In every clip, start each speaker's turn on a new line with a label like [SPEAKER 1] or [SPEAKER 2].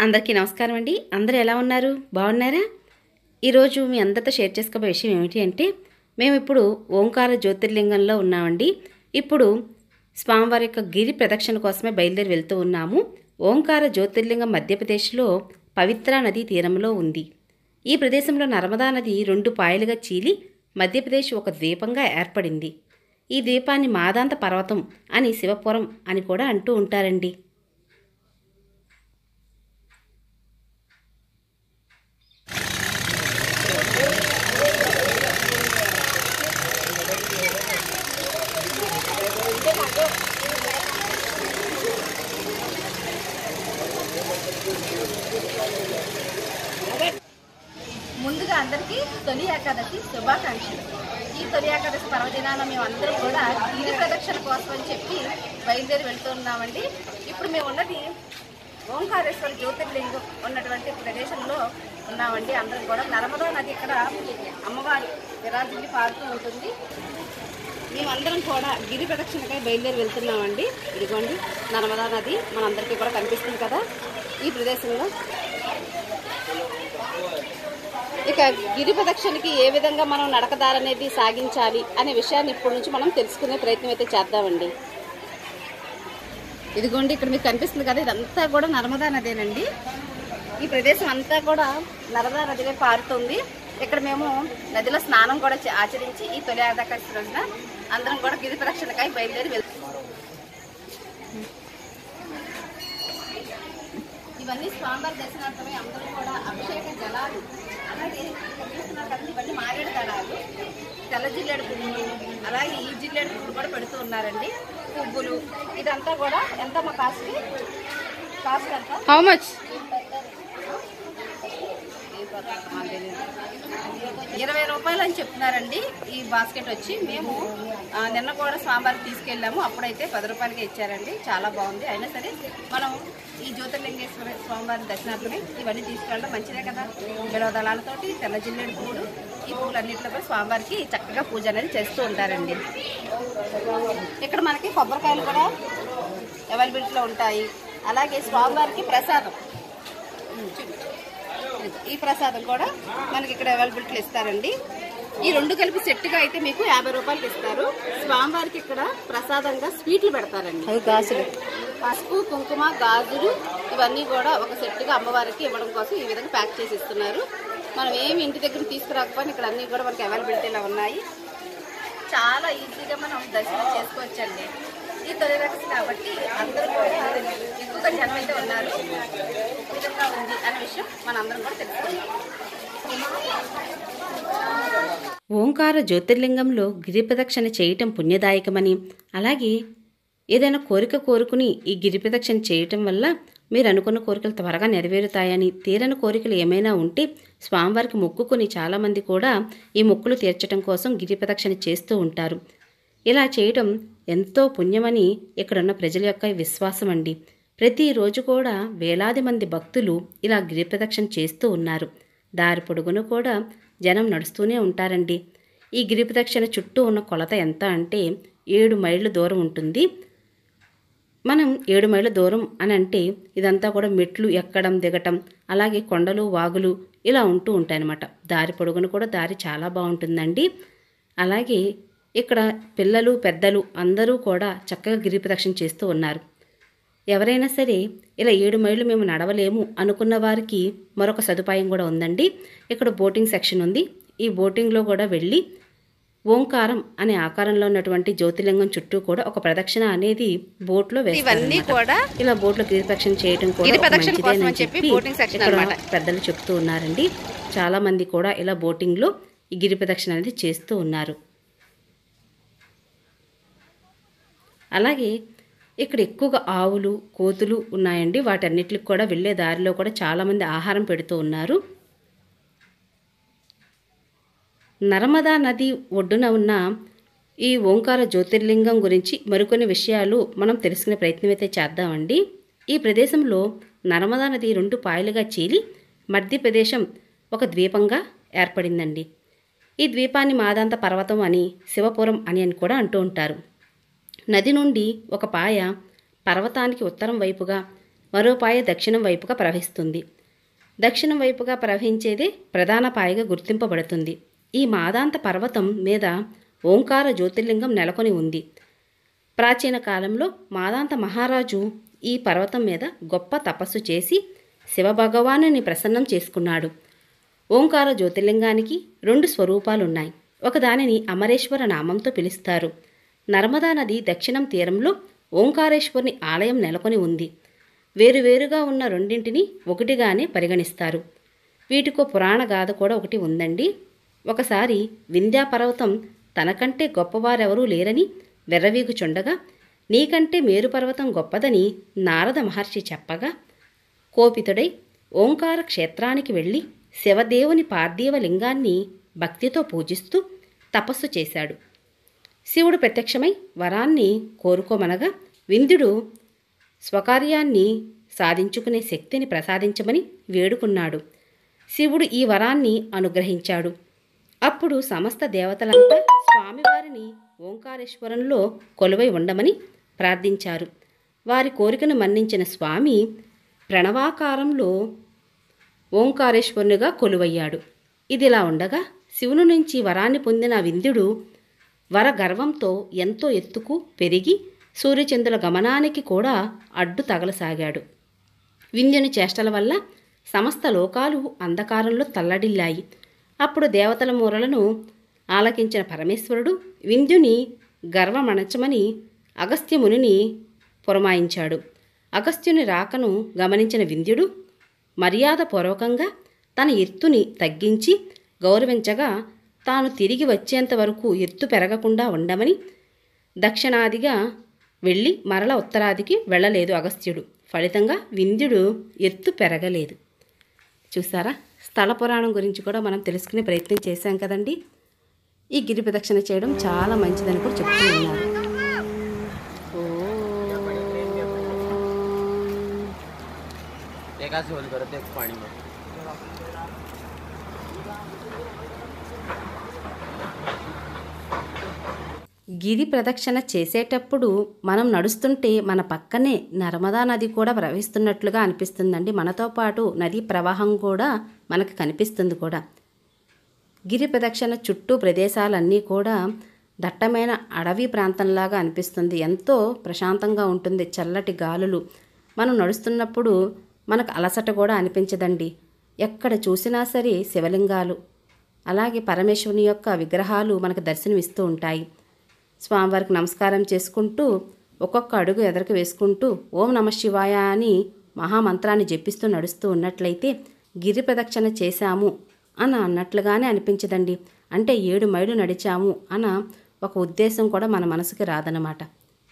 [SPEAKER 1] అందరికీ నమస్కారం అండి అందరూ ఎలా ఉన్నారు బాగున్నారా ఈరోజు మీ అందరితో షేర్ చేసుకోబోయే విషయం ఏమిటి అంటే మేము ఇప్పుడు ఓంకార జ్యోతిర్లింగంలో ఉన్నామండి ఇప్పుడు స్వామివారి యొక్క గిరి ప్రదక్షిణ కోసమే బయలుదేరి వెళ్తూ ఉన్నాము ఓంకార జ్యోతిర్లింగం మధ్యప్రదేశ్లో పవిత్ర నదీ తీరంలో ఉంది ఈ ప్రదేశంలో నర్మదా నది రెండు పాయలుగా చీలి మధ్యప్రదేశ్ ఒక ద్వీపంగా ఏర్పడింది ఈ ద్వీపాన్ని మాదాంత పర్వతం అని శివపురం అని కూడా అంటూ ఉంటారండి
[SPEAKER 2] ముందుగా అందరికీ తొలి ఏకాదశి శుభాకాంక్షలు ఈ తొలి ఏకాదశి పర్వదినాన మేము అందరం కూడా గిరి ప్రదక్షిణ కోసం అని చెప్పి బయలుదేరి వెళ్తున్నామండి ఇప్పుడు మేము ఉన్నది ఓంకారేశ్వర జ్యోతిర్లింగం ఉన్నటువంటి ప్రదేశంలో ఉన్నామండి అందరం కూడా నర్మదా నది ఇక్కడ అమ్మవారి విరాజిల్లి పారుతూ ఉంటుంది మేమందరం కూడా గిరి ప్రదక్షిణకై బయలుదేరి వెళ్తున్నామండి ఇదిగోండి నర్మదా నది మనందరికీ కూడా కనిపిస్తుంది కదా ఈ ప్రదేశంలో ఇక గిరి ప్రదక్షిణకి ఏ విధంగా మనం నడకదారనేది సాగించాలి అనే విషయాన్ని ఇప్పటి నుంచి మనం తెలుసుకునే ప్రయత్నం అయితే చేద్దామండి ఇదిగోండి ఇక్కడ మీకు కనిపిస్తుంది కదా ఇదంతా కూడా నర్మదా నదేనండి ఈ ప్రదేశం అంతా కూడా నర్మదా నదిగా పారుతుంది ఇక్కడ మేము నదిలో స్నానం కూడా చే- ఆచరించి ఈ తొలి ఆదాకర్షి రోజున అందరం కూడా గిరి ప్రదక్షిణకై బయలుదేరి వెళ్తాం ఇవన్నీ స్వామివారి దర్శనార్థమై అందరూ కూడా అభిషేక జలాలు అలాగే ఇక్కడ చూస్తున్నారు కదా ఇవన్నీ మారేడు దళాలు తెల్ల జిల్లేడు పువ్వులు అలాగే ఈ జిల్లేడు పువ్వులు కూడా పెడుతూ ఉన్నారండి పువ్వులు ఇదంతా కూడా ఎంత మా కాస్ట్ కాస్ట్ ఎంత
[SPEAKER 1] హౌ మచ్
[SPEAKER 2] ఇరవై రూపాయలు అని చెప్తున్నారండి ఈ బాస్కెట్ వచ్చి మేము ఆ, నిన్న కూడా స్వామివారికి తీసుకెళ్ళాము అప్పుడైతే పది రూపాయలకే ఇచ్చారండి చాలా బాగుంది అయినా సరే మనం ఈ జ్యోతిర్లింగేశ్వర స్వామివారి దర్శనార్థమే ఇవన్నీ తీసుకెళ్ళడం మంచిదే కదా బిడవ దళాలతోటి తెల్ల జిల్లేడు పువ్వులు ఈ పువ్వులన్నింటిలో కూడా స్వామివారికి చక్కగా పూజ అనేది చేస్తూ ఉంటారండి ఇక్కడ మనకి కొబ్బరికాయలు కూడా అవైలబిలిటీలో ఉంటాయి అలాగే స్వామివారికి ప్రసాదం ఈ ప్రసాదం కూడా మనకి ఇక్కడ అవైలబిలిటీ ఇస్తారండి ఈ రెండు కలిపి సెట్గా అయితే మీకు యాభై రూపాయలకి ఇస్తారు స్వామివారికి ఇక్కడ ప్రసాదంగా స్వీట్లు పెడతారండి
[SPEAKER 1] అవి గాజులు
[SPEAKER 2] పసుపు కుంకుమ గాజులు ఇవన్నీ కూడా ఒక సెట్గా అమ్మవారికి ఇవ్వడం కోసం ఈ విధంగా ప్యాక్ చేసి ఇస్తున్నారు మనం ఏమి ఇంటి దగ్గర తీసుకురాకపోయినా ఇక్కడ అన్నీ కూడా మనకి అవైలబిలిటీలో ఉన్నాయి చాలా ఈజీగా మనం దర్శనం చేసుకోవచ్చండి ఈ తొలి రకం కాబట్టి అందరూ కూడా ఎక్కువగా జనం అయితే ఉన్నారు ఈ విధంగా ఉంది అనే విషయం మనందరం కూడా తెలుసుకుందాం
[SPEAKER 1] ఓంకార జ్యోతిర్లింగంలో గిరి ప్రదక్షిణ చేయటం పుణ్యదాయకమని అలాగే ఏదైనా కోరిక కోరుకుని ఈ గిరి ప్రదక్షిణ చేయటం వల్ల మీరు అనుకున్న కోరికలు త్వరగా నెరవేరుతాయని తీరని కోరికలు ఏమైనా ఉంటే స్వామివారికి మొక్కుకొని చాలామంది కూడా ఈ మొక్కులు తీర్చడం కోసం గిరి ప్రదక్షిణ చేస్తూ ఉంటారు ఇలా చేయటం ఎంతో పుణ్యమని ఇక్కడున్న ప్రజల యొక్క విశ్వాసం అండి ప్రతిరోజు కూడా వేలాది మంది భక్తులు ఇలా గిరి ప్రదక్షిణ చేస్తూ ఉన్నారు దారి పొడుగును కూడా జనం నడుస్తూనే ఉంటారండి ఈ గిరి ప్రదక్షిణ చుట్టూ ఉన్న కొలత ఎంత అంటే ఏడు మైళ్ళు దూరం ఉంటుంది మనం ఏడు మైళ్ళ దూరం అని అంటే ఇదంతా కూడా మెట్లు ఎక్కడం దిగటం అలాగే కొండలు వాగులు ఇలా ఉంటూ ఉంటాయన్నమాట దారి పొడుగును కూడా దారి చాలా బాగుంటుందండి అలాగే ఇక్కడ పిల్లలు పెద్దలు అందరూ కూడా చక్కగా గిరి ప్రదక్షిణ చేస్తూ ఉన్నారు ఎవరైనా సరే ఇలా ఏడు మైళ్ళు మేము నడవలేము అనుకున్న వారికి మరొక సదుపాయం కూడా ఉందండి ఇక్కడ బోటింగ్ సెక్షన్ ఉంది ఈ బోటింగ్లో కూడా వెళ్ళి ఓంకారం అనే ఆకారంలో ఉన్నటువంటి జ్యోతిలింగం చుట్టూ కూడా ఒక ప్రదక్షిణ అనేది బోట్లో
[SPEAKER 2] ఇవన్నీ
[SPEAKER 1] వేస్తారు
[SPEAKER 2] కూడా
[SPEAKER 1] ఇలా బోట్లో గిరి ప్రదక్షిణ చేయడం కూడా
[SPEAKER 2] గిరి
[SPEAKER 1] ఒక
[SPEAKER 2] ప్రదక్షిణ కోసం
[SPEAKER 1] మంచిదేనని
[SPEAKER 2] అని చెప్పి
[SPEAKER 1] చెప్పి
[SPEAKER 2] బోటింగ్ సెక్షన్
[SPEAKER 1] ఇక్కడ
[SPEAKER 2] అన్నమాట.
[SPEAKER 1] పెద్దలు చెప్తూ ఉన్నారండి చాలా మంది కూడా ఇలా బోటింగ్లో ఈ గిరి ప్రదక్షిణ అనేది చేస్తూ ఉన్నారు అలాగే ఇక్కడ ఎక్కువగా ఆవులు కోతులు ఉన్నాయండి వాటన్నిటికి కూడా వెళ్ళే దారిలో కూడా చాలామంది ఆహారం పెడుతూ ఉన్నారు నర్మదా నది ఒడ్డున ఉన్న ఈ ఓంకార జ్యోతిర్లింగం గురించి మరికొన్ని విషయాలు మనం తెలుసుకునే ప్రయత్నం అయితే చేద్దామండి ఈ ప్రదేశంలో నర్మదా నది రెండు పాయలుగా చీలి మధ్యప్రదేశం ఒక ద్వీపంగా ఏర్పడిందండి ఈ ద్వీపాన్ని మాదాంత పర్వతం అని శివపురం అని అని కూడా అంటూ ఉంటారు నది నుండి ఒక పాయ పర్వతానికి ఉత్తరం వైపుగా మరో పాయ దక్షిణం వైపుగా ప్రవహిస్తుంది దక్షిణం వైపుగా ప్రవహించేదే ప్రధాన పాయగా గుర్తింపబడుతుంది ఈ మాదాంత పర్వతం మీద ఓంకార జ్యోతిర్లింగం నెలకొని ఉంది ప్రాచీన కాలంలో మాదాంత మహారాజు ఈ పర్వతం మీద గొప్ప తపస్సు చేసి శివభగవానుని ప్రసన్నం చేసుకున్నాడు ఓంకార జ్యోతిర్లింగానికి రెండు స్వరూపాలున్నాయి ఒకదానిని అమరేశ్వర నామంతో పిలుస్తారు నర్మదా నది దక్షిణం తీరంలో ఓంకారేశ్వరుని ఆలయం నెలకొని ఉంది వేరువేరుగా ఉన్న రెండింటిని ఒకటిగానే పరిగణిస్తారు వీటికో పురాణ గాథ కూడా ఒకటి ఉందండి ఒకసారి వింధ్యా పర్వతం తనకంటే గొప్పవారెవరూ లేరని వెర్రవీగుచుండగా నీకంటే మేరు పర్వతం గొప్పదని నారద మహర్షి చెప్పగా కోపితుడై ఓంకార క్షేత్రానికి వెళ్ళి శివదేవుని పార్థివ లింగాన్ని భక్తితో పూజిస్తూ తపస్సు చేశాడు శివుడు ప్రత్యక్షమై వరాన్ని కోరుకోమనగా వింధ్యుడు స్వకార్యాన్ని సాధించుకునే శక్తిని ప్రసాదించమని వేడుకున్నాడు శివుడు ఈ వరాన్ని అనుగ్రహించాడు అప్పుడు సమస్త దేవతలంతా స్వామివారిని ఓంకారేశ్వరంలో కొలువై ఉండమని ప్రార్థించారు వారి కోరికను మన్నించిన స్వామి ప్రణవాకారంలో ఓంకారేశ్వరునిగా కొలువయ్యాడు ఇదిలా ఉండగా శివుని నుంచి వరాన్ని పొందిన వింధ్యుడు వర గర్వంతో ఎంతో ఎత్తుకు పెరిగి సూర్యచంద్రుల గమనానికి కూడా అడ్డు తగలసాగాడు వింధ్యుని చేష్టల వల్ల సమస్త లోకాలు అంధకారంలో తల్లడిల్లాయి అప్పుడు దేవతల మూరలను ఆలకించిన పరమేశ్వరుడు వింధ్యుని గర్వమణచమని అగస్త్యమునిని పురమాయించాడు అగస్త్యుని రాకను గమనించిన వింధ్యుడు మర్యాదపూర్వకంగా తన ఎత్తుని తగ్గించి గౌరవించగా తాను తిరిగి వచ్చేంత వరకు ఎత్తు పెరగకుండా ఉండమని దక్షిణాదిగా వెళ్ళి మరల ఉత్తరాదికి వెళ్ళలేదు అగస్త్యుడు ఫలితంగా వింధ్యుడు ఎత్తు పెరగలేదు చూసారా స్థల పురాణం గురించి కూడా మనం తెలుసుకునే ప్రయత్నం చేశాం కదండి ఈ గిరి ప్రదక్షిణ చేయడం చాలా మంచిదని కూడా చెప్తూ ఉన్నారు
[SPEAKER 3] एका से होल करत एक पाणी में
[SPEAKER 1] గిరి ప్రదక్షిణ చేసేటప్పుడు మనం నడుస్తుంటే మన పక్కనే నర్మదా నది కూడా ప్రవహిస్తున్నట్లుగా అనిపిస్తుందండి మనతో పాటు నదీ ప్రవాహం కూడా మనకు కనిపిస్తుంది కూడా గిరి ప్రదక్షిణ చుట్టూ ప్రదేశాలన్నీ కూడా దట్టమైన అడవి ప్రాంతంలాగా అనిపిస్తుంది ఎంతో ప్రశాంతంగా ఉంటుంది చల్లటి గాలులు మనం నడుస్తున్నప్పుడు మనకు అలసట కూడా అనిపించదండి ఎక్కడ చూసినా సరే శివలింగాలు అలాగే పరమేశ్వరుని యొక్క విగ్రహాలు మనకు దర్శనమిస్తూ ఉంటాయి స్వామివారికి నమస్కారం చేసుకుంటూ ఒక్కొక్క అడుగు ఎదరికి వేసుకుంటూ ఓం నమ శివాయ అని మహామంత్రాన్ని జపిస్తూ నడుస్తూ ఉన్నట్లయితే గిరి ప్రదక్షిణ చేశాము అని అన్నట్లుగానే అనిపించదండి అంటే ఏడు మైళ్ళు నడిచాము అన్న ఒక ఉద్దేశం కూడా మన మనసుకి రాదనమాట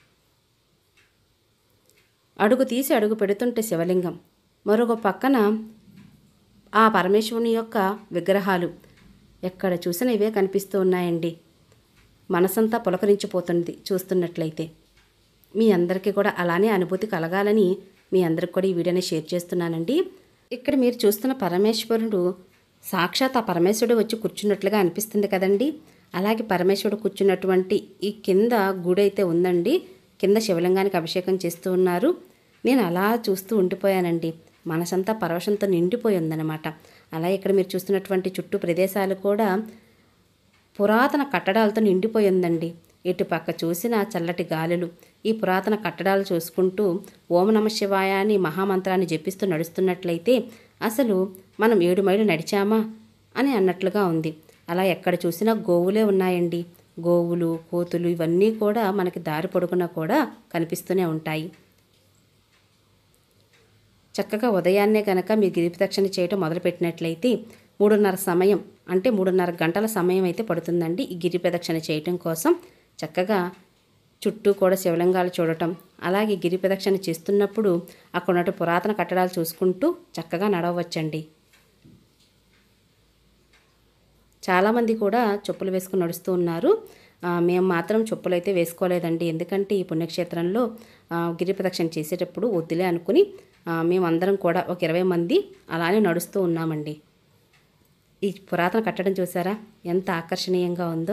[SPEAKER 1] అడుగు తీసి అడుగు పెడుతుంటే శివలింగం మరొక పక్కన ఆ పరమేశ్వరుని యొక్క విగ్రహాలు ఎక్కడ చూసినా ఇవే కనిపిస్తూ ఉన్నాయండి మనసంతా పులకరించిపోతుంది చూస్తున్నట్లయితే మీ అందరికీ కూడా అలానే అనుభూతి కలగాలని మీ అందరికి కూడా ఈ వీడియోని షేర్ చేస్తున్నానండి ఇక్కడ మీరు చూస్తున్న పరమేశ్వరుడు సాక్షాత్ ఆ పరమేశ్వరుడు వచ్చి కూర్చున్నట్లుగా అనిపిస్తుంది కదండి అలాగే పరమేశ్వరుడు కూర్చున్నటువంటి ఈ కింద గుడి అయితే ఉందండి కింద శివలింగానికి అభిషేకం చేస్తూ ఉన్నారు నేను అలా చూస్తూ ఉండిపోయానండి మనసంతా పరవశంతో నిండిపోయి ఉందన్నమాట అలా ఇక్కడ మీరు చూస్తున్నటువంటి చుట్టూ ప్రదేశాలు కూడా పురాతన కట్టడాలతో నిండిపోయి ఉందండి ఇటు పక్క చూసిన చల్లటి గాలులు ఈ పురాతన కట్టడాలు చూసుకుంటూ ఓం నమ శివాయ అని మహామంత్రాన్ని జపిస్తూ నడుస్తున్నట్లయితే అసలు మనం ఏడు మైళ్ళు నడిచామా అని అన్నట్లుగా ఉంది అలా ఎక్కడ చూసినా గోవులే ఉన్నాయండి గోవులు కోతులు ఇవన్నీ కూడా మనకి దారి పొడుగునా కూడా కనిపిస్తూనే ఉంటాయి చక్కగా ఉదయాన్నే కనుక మీరు గిరి ప్రదక్షిణ చేయటం మొదలుపెట్టినట్లయితే మూడున్నర సమయం అంటే మూడున్నర గంటల సమయం అయితే పడుతుందండి ఈ గిరి ప్రదక్షిణ చేయటం కోసం చక్కగా చుట్టూ కూడా శివలింగాలు చూడటం అలాగే గిరి ప్రదక్షిణ చేస్తున్నప్పుడు అక్కడ ఉన్నట్టు పురాతన కట్టడాలు చూసుకుంటూ చక్కగా నడవచ్చండి చాలామంది కూడా చెప్పులు వేసుకుని నడుస్తూ ఉన్నారు ఆ, మేము మాత్రం చెప్పులు అయితే వేసుకోలేదండి ఎందుకంటే ఈ పుణ్యక్షేత్రంలో ఆ, గిరి ప్రదక్షిణ చేసేటప్పుడు వద్దులే అనుకుని ఆ, మేమందరం కూడా ఒక ఇరవై మంది అలానే నడుస్తూ ఉన్నామండి ఈ పురాతన కట్టడం చూసారా ఎంత ఆకర్షణీయంగా ఉందో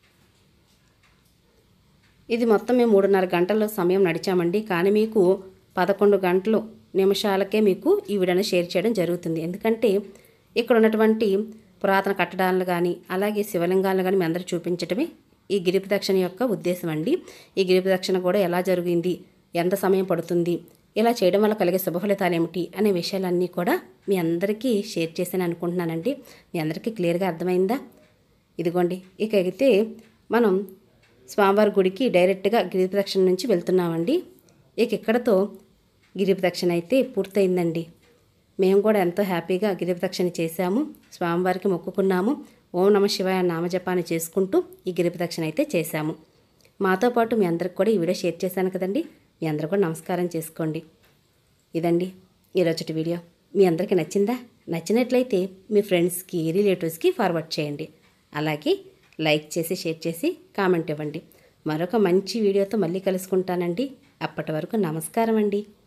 [SPEAKER 1] ఇది మొత్తం మేము మూడున్నర గంటల సమయం నడిచామండి కానీ మీకు పదకొండు గంటలు నిమిషాలకే మీకు ఈ వీడియోని షేర్ చేయడం జరుగుతుంది ఎందుకంటే ఇక్కడ ఉన్నటువంటి పురాతన కట్టడాలను కానీ అలాగే శివలింగాలను కానీ మీ అందరూ చూపించటమే ఈ గిరి ప్రదక్షిణ యొక్క ఉద్దేశం అండి ఈ గిరి ప్రదక్షిణ కూడా ఎలా జరిగింది ఎంత సమయం పడుతుంది ఇలా చేయడం వల్ల కలిగే శుభ ఫలితాలు ఏమిటి అనే విషయాలన్నీ కూడా మీ అందరికీ షేర్ చేశాను అనుకుంటున్నానండి మీ అందరికీ క్లియర్గా అర్థమైందా ఇదిగోండి ఇక అయితే మనం స్వామివారి గుడికి డైరెక్ట్గా గిరి ప్రదక్షిణ నుంచి వెళ్తున్నామండి ఇక ఇక్కడతో గిరి ప్రదక్షిణ అయితే పూర్తయిందండి మేము కూడా ఎంతో హ్యాపీగా గిరి ప్రదక్షిణ చేశాము స్వామివారికి మొక్కుకున్నాము ఓం నమ శివాయ నామజపాన్ని చేసుకుంటూ ఈ గిరి ప్రదక్షిణ అయితే చేశాము మాతో పాటు మీ అందరికి కూడా ఈ వీడియో షేర్ చేశాను కదండి మీ అందరూ కూడా నమస్కారం చేసుకోండి ఇదండి ఈరోజుటి వీడియో మీ అందరికీ నచ్చిందా నచ్చినట్లయితే మీ ఫ్రెండ్స్కి రిలేటివ్స్కి ఫార్వర్డ్ చేయండి అలాగే లైక్ చేసి షేర్ చేసి కామెంట్ ఇవ్వండి మరొక మంచి వీడియోతో మళ్ళీ కలుసుకుంటానండి అప్పటి వరకు నమస్కారం అండి